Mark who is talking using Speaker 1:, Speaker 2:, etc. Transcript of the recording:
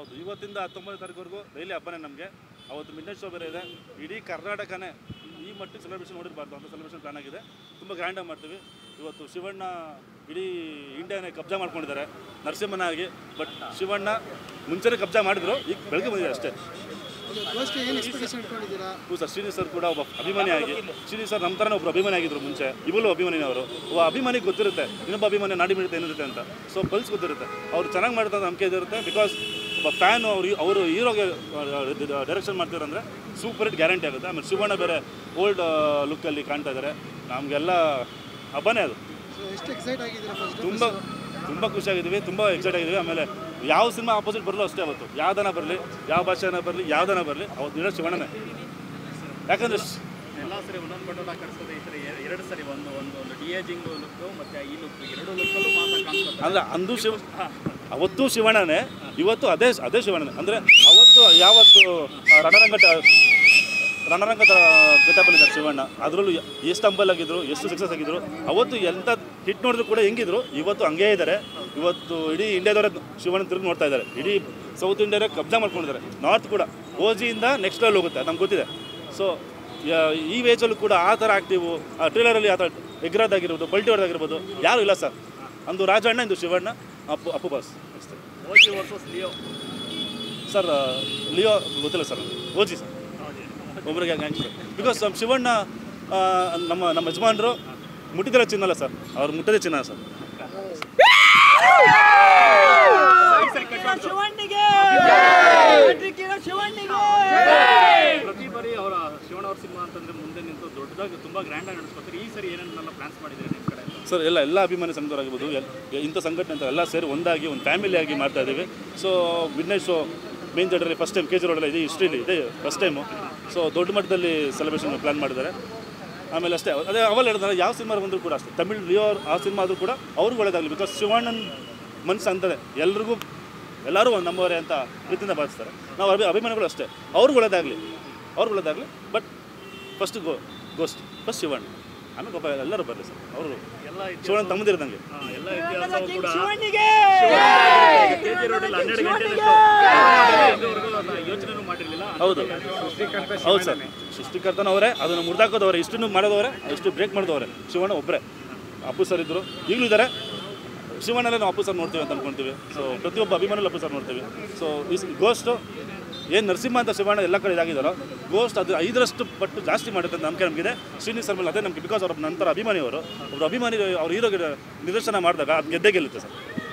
Speaker 1: ಹೌದು ಇವತ್ತಿಂದ ಹತ್ತೊಂಬತ್ತು ತಾರೀಕುವರೆಗೂ ಡೈಲಿ ಹಬ್ಬನೇ ನಮಗೆ ಅವತ್ತು ಮಿಡ್ ಶೋ ಬೇರೆ ಇದೆ ಇಡೀ ಕರ್ನಾಟಕನೇ ಈ ಮಟ್ಟಿಗೆ ಸೆಲೆಬ್ರೇಷನ್ ನೋಡಿರಬಾರ್ದು ಅಂತ ಸೆಲೆಬ್ರೇಷನ್ ಪ್ಲಾನ್ ಆಗಿದೆ ತುಂಬ ಗ್ರ್ಯಾಂಡಾಗಿ ಮಾಡ್ತೀವಿ ಇವತ್ತು ಶಿವಣ್ಣ ಇಡೀ ಇಂಡಿಯಾನೇ ಕಬ್ಜಾ ಮಾಡ್ಕೊಂಡಿದ್ದಾರೆ ನರಸಿಂಹನಾಗಿ ಬಟ್ ಶಿವಣ್ಣ ಮುಂಚೆನೇ ಕಬ್ಜಾ ಮಾಡಿದ್ರು ಈಗ ಬೆಳಗ್ಗೆ ಬಂದಿದೆ ಅಷ್ಟೇ
Speaker 2: ಗೋಷ್ಠಿ ಏನು ಎಕ್ಸ್ಪೆಕ್ಟೇಷನ್ ಇಟ್ಕೊಂಡಿದ್ದೀರಾ
Speaker 1: ಹೌದು ಸರ್ ಶ್ರೀನಿ ಸರ್ ಕೂಡ ಒಬ್ಬ ಅಭಿಮಾನಿಯಾಗಿ ಶ್ರೀನಿ ಸರ್ ನಮ್ಮ ಥರನೇ ಒಬ್ಬರು ಅಭಿಮಾನಿ ಆಗಿದ್ರು ಮುಂಚೆ ಇವಾಗಲೂ ಅಭಿಮಾನಿ ಅವರು ಒಬ್ಬ ಅಭಿಮಾನಿಗೆ ಗೊತ್ತಿರುತ್ತೆ ಇನ್ನೊಬ್ಬ ಅಭಿಮಾನಿ ನಾಡಿ ಮಿಡಿತ ಏನಿರುತ್ತೆ ಅಂತ ಸೊ ಪಲ್ಸ್ ಗೊತ್ತಿರುತ್ತೆ ಅವ್ರು ಚೆನ್ನಾಗಿ ಮಾಡ್ತಾರೆ ಅಂತ ನಂಬಿಕೆ ಇದಿರುತ್ತೆ ಬಿಕಾಸ್ ಒಬ್ಬ ಫ್ಯಾನು ಅವರು ಅವರು ಹೀರೋಗೆ ಡೈರೆಕ್ಷನ್ ಮಾಡ್ತಿರಂದ್ರೆ ಸೂಪರ್ ಹಿಟ್ ಗ್ಯಾರಂಟಿ ಆಗುತ್ತೆ ಆಮೇಲೆ ಶಿವಣ್ಣ ಬೇರೆ ಓಲ್ಡ್ ಲುಕ್ಕಲ್ಲಿ ಕಾಣ್ತಾ ಇದ್ದಾರೆ ನಮಗೆಲ್ಲ ಹಬ್ಬನೇ ಅದು
Speaker 2: ಸೊ ಎಷ್ಟು ಎಕ್ಸೈಟ್ ಆಗಿದ್ದೀರಾ ಫಸ್ಟ್
Speaker 1: ತುಂಬ ತುಂಬ ಖುಷಿಯಾಗಿದ್ದೀವಿ ತುಂಬ ಎಕ್ಸೈಟ್ ಆಗಿದ್ದೀವಿ ಆಮೇಲೆ ಯಾವ ಸಿನಿಮಾ ಆಪೋಸಿಟ್ ಬರಲು ಅಷ್ಟೇ ಅವತ್ತು ಯಾವ್ದನ ಬರಲಿ ಯಾವ ಭಾಷೆನ ಬರಲಿ ಯಾವ್ದನ ಬರಲಿ ಅವತ್ತು ಇರೋ ಶಿವಣ್ಣನೇ ಯಾಕಂದ್ರೆ ಶ್-
Speaker 3: ಎಲ್ಲ ಸರಿ ಒಂದೊಂದು ಬಟನ್ ಕಾಣಿಸ್ತದೆ ಈ ಸರಿ ಎ- ಎರಡು ಸರಿ ಒಂದು ಒಂದು ಒಂದು ಡಿ ಏಜಿಂಗ್ ಲುಕ್ ಮತ್ತೆ ಈ ಲುಕ್ ಎರಡು ಲುಕ್ಕಲ್ಲೂ ಮಾತ್ರ ಕಾಣಿಸ್ತದೆ
Speaker 1: ಅಂದ್ರೆ ಅಂದು ಶಿವ ಅವತ್ತು ಶಿವಣ್ಣನೇ ಇವತ್ತು ಅದೇ ಅದೇ ಶಿವಣ್ಣನೇ ಅಂದರೆ ಅವತ್ತು ಯಾವತ್ತು ಆ, ರಣರಂಗ ಟ- ರಣರಂಗ ಗೆಟಪಲ್ಲಿದ್ದಾರೆ ಶಿವಣ್ಣ ಅದರಲ್ಲೂ ಎಷ್ಟು ಅಂಬಲ್ ಆಗಿದ್ರು ಎಷ್ಟು ಸಕ್ಸಸ್ ಆಗಿದ್ರು ಅವತ್ತು ಎಂಥ ಹಿಟ್ ನೋಡಿದ್ರು ಕೂಡ ಹೆಂಗಿದ್ರು ಇವತ್ತು ಹಂಗೇ ಇದ್ದಾರೆ ಇವತ್ತು ಇಡೀ ಇಂಡಿಯಾದವರೇ ಶಿವಣ್ಣ ತಿರುಗಿ ನೋಡ್ತಾ ಇದ್ದಾರೆ ಇಡೀ ಸೌತ್ ಇಂಡಿಯಾರೇ ಕಬ್ಜಾ ಮಾಡ್ಕೊಂಡಿದ್ದಾರೆ ನಾರ್ತ್ ಕೂಡ ಓಜಿಯಿಂದ ನೆಕ್ಸ್ಟ್ ಲೆವೆಲ್ ಹೋಗುತ್ತೆ ನಮ್ಗೆ ಗೊತ್ತಿದೆ ಸೊ ಈ ವೇಜಲ್ಲೂ ಕೂಡ ಆ ಥರ ಆಕ್ಟಿವು ಆ ಟ್ರೇಲರಲ್ಲಿ ಆ ಥರ ಎಗ್ರದಾಗಿರ್ಬೋದು ಪಲ್ಟಿ ಹೊಡೆದಾಗಿರ್ಬೋದು ಯಾರೂ ಇಲ್ಲ ಸರ್ ಅಂದು ರಾಜಣ್ಣ ಇಂದು ಶಿವಣ್ಣ ಅಪ್ಪು ಅಪ್ಪು ಬಾಸ್ ಅಷ್ಟೇ
Speaker 3: ಓಜಿ ವರ್ಸಸ್ ಲಿಯೋ
Speaker 1: ಸರ್ ಲಿಯೋ ಗೊತ್ತಿಲ್ಲ ಸರ್ ಓಜಿ ಸರ್ ಒಬ್ಬರಿಗೆ ಗ್ಯಾಂಗ್ಸ್ಟರ್ ಬಿಕಾಸ್ ನಮ್ಮ ಶಿವಣ್ಣ ಆ, ನಮ್ಮ ನಮ್ಮ ಯಜಮಾನರು ಮುಟ್ಟಿದಿರೋ ಚಿನ್ನ ಅಲ್ಲ ಸರ್ ಅವ್ರು ಮುಟ್ಟದೇ ಚಿನ್ನ ಸರ್
Speaker 4: ಶಿವಣ್ಣಿಗೆ ಶಿವಣ್ಣಿಗೆ
Speaker 3: ಪ್ರತಿ ಬಾರಿ ಅವರ ಶಿವಣ್ಣ ಅವ್ರ ಸಿನಿಮಾ ಅಂತಂದ್ರೆ ಮುಂದೆ ನಿಂತು ದೊಡ್ಡದಾಗಿ ತುಂಬಾ ಗ್ರ್ಯಾಂಡ್ ಆಗಿ ನಡೆಸ್ಕೊತಾರೆ ಈ ಸರಿ ಏನೇನೆಲ್ಲ ಪ್ಲಾನ್ಸ್ ಮಾಡಿದ್ದೀರಿ ನಿಮ್ಮ ಕಡೆ
Speaker 1: ಸರ್ ಎಲ್ಲ ಎಲ್ಲ ಅಭಿಮಾನಿ ಸಂಘದವರಾಗಿರ್ಬೋದು ಎಲ್ ಇಂಥ ಸಂಘಟನೆ ಅಂತ ಎಲ್ಲ ಸೇರಿ ಒಂದಾಗಿ ಒಂದು ಫ್ಯಾಮಿಲಿಯಾಗಿ ಮಾಡ್ತಾ ಇದ್ದೀವಿ ಸೊ ಮಿಡ್ನೈಟ್ ಶೋ ಮೇನ್ ಥಿಯೇಟರಲ್ಲಿ ಫಸ್ಟ್ ಟೈಮ್ ಕೆ ಜಿ ರೋಡಲ್ಲಿ ಇದೆ ಹಿಸ್ಟ್ರಿಲಿ ಇದೆ ಫಸ್ಟ್ ಟೈಮು ಸೊ ದೊಡ್ಡ ಮಟ್ಟದಲ್ಲಿ ಸೆಲೆಬ್ರೇಷನ್ ಪ್ಲಾನ್ ಮಾಡಿದ್ದಾರೆ ಆಮೇಲೆ ಅಷ್ಟೇ ಅದೇ ಅವಲ್ಲ ಹೇಳಿದ್ರೆ ಯಾವ ಸಿನಿಮಾ ಬಂದರೂ ಕೂಡ ಅಷ್ಟೇ ತಮಿಳ್ ಲಿಯೋ ಆ ಸಿನಿಮಾ ಆದರೂ ಕೂಡ ಅವ್ರಿಗೂ ಒಳ್ಳೇದಾಗಲಿ ಬಿಕಾಸ್ ಶಿವಣ್ಣನ ಮನಸ್ಸು ಅಂತದೆ ಎಲ್ರಿಗೂ ಎಲ್ಲರೂ ಒಂದು ನಮ್ಮವರೇ ಅಂತ ಪ್ರೀತಿಯಿಂದ ಭಾವಿಸ್ತಾರೆ ನಾವು ಅಭಿ ಅಭಿಮಾನಿಗಳು ಅಷ್ಟೇ ಅವ್ರಿಗೂ ಒಳ್ಳೇದಾಗಲಿ ಅವ್ರಿಗೂ ಒಳ್ಳೇದಾಗಲಿ but first go ghost first Shivanna ಆಮೇಲೆ ಪಾಪ ಎಲ್ಲರೂ ಬರಲಿ ಸರ್ ಅವರು
Speaker 3: ಎಲ್ಲ
Speaker 1: ಶಿವಣ್ಣ ತಮ್ಮದಿರ್ದಂಗೆ
Speaker 3: ಹಾ, ಎಲ್ಲ ಇತಿಹಾಸವು ಕೂಡ
Speaker 4: ಶಿವಣ್ಣಿಗೆ
Speaker 3: ಕೆ ಜಿ ರೋಡಲ್ಲಿ ಹನ್ನೆರಡು ಗಂಟೆ ಯೋಚನೆ ಮಾಡಿರಲಿಲ್ಲ
Speaker 1: ಹೌದು ಹೌದು ಸರ್ ಸೃಷ್ಟಿಕರ್ತನ ಅವರೇ ಅದನ್ನು ಮುರಿದಾಕೋದವ್ರೆ ಇಷ್ಟನ್ನು ಮಾಡೋದವ್ರೆ ಇಷ್ಟು ಬ್ರೇಕ್ ಮಾಡಿದವ್ರೆ ಶಿವಣ್ಣ ಒಬ್ಬರೇ ಅಪ್ಪು ಸರ್ ಇದ್ದರು ಈಗಲೂ ಇದ್ದಾರೆ ಶಿವಣ್ಣಲ್ಲೇ ನಾವು ಅಪ್ಪು ಸರ್ ನೋಡ್ತೀವಿ ಅಂತ ಅನ್ಕೊಂತೀವಿ ಸೊ ಪ್ರತಿಯೊಬ್ಬ ಅಭಿಮಾನಿಗಳು ಅಪ್ಪು ಸರ್ ನೋಡ್ತೀವಿ ಸೊ ಈ ಗೋಸ್ಟು ಏನು ನರಸಿಂಹ ಅಂತ ಶಿವಣ್ಣ ಎಲ್ಲ ಕಡೆ ಇದಾಗಿದ್ದಾರೋ ಗೋಸ್ಟ್ ಅದು ಐದರಷ್ಟು ಪಟ್ಟು ಜಾಸ್ತಿ ಮಾಡುತ್ತೆ ಅಂತ ನಂಬಿಕೆ ನಮಗಿದೆ ಶ್ರೀನಿ ಸರ್ ಮೇಲೆ ಅದೇ ನಮಗೆ ಬಿಕಾಸ್ ಅವ್ರ ನಂತರ ಅಭಿಮಾನಿ ಅವರು ಒಬ್ಬರು ಅಭಿಮಾನಿ ಅವ್ರ ಹೀರೋಗೆ ನಿದರ್ಶನ ಮಾಡಿದಾಗ ಅದು ಗೆದ್ದೇ ಗೆಲ್ಲುತ್ತೆ ಸರ್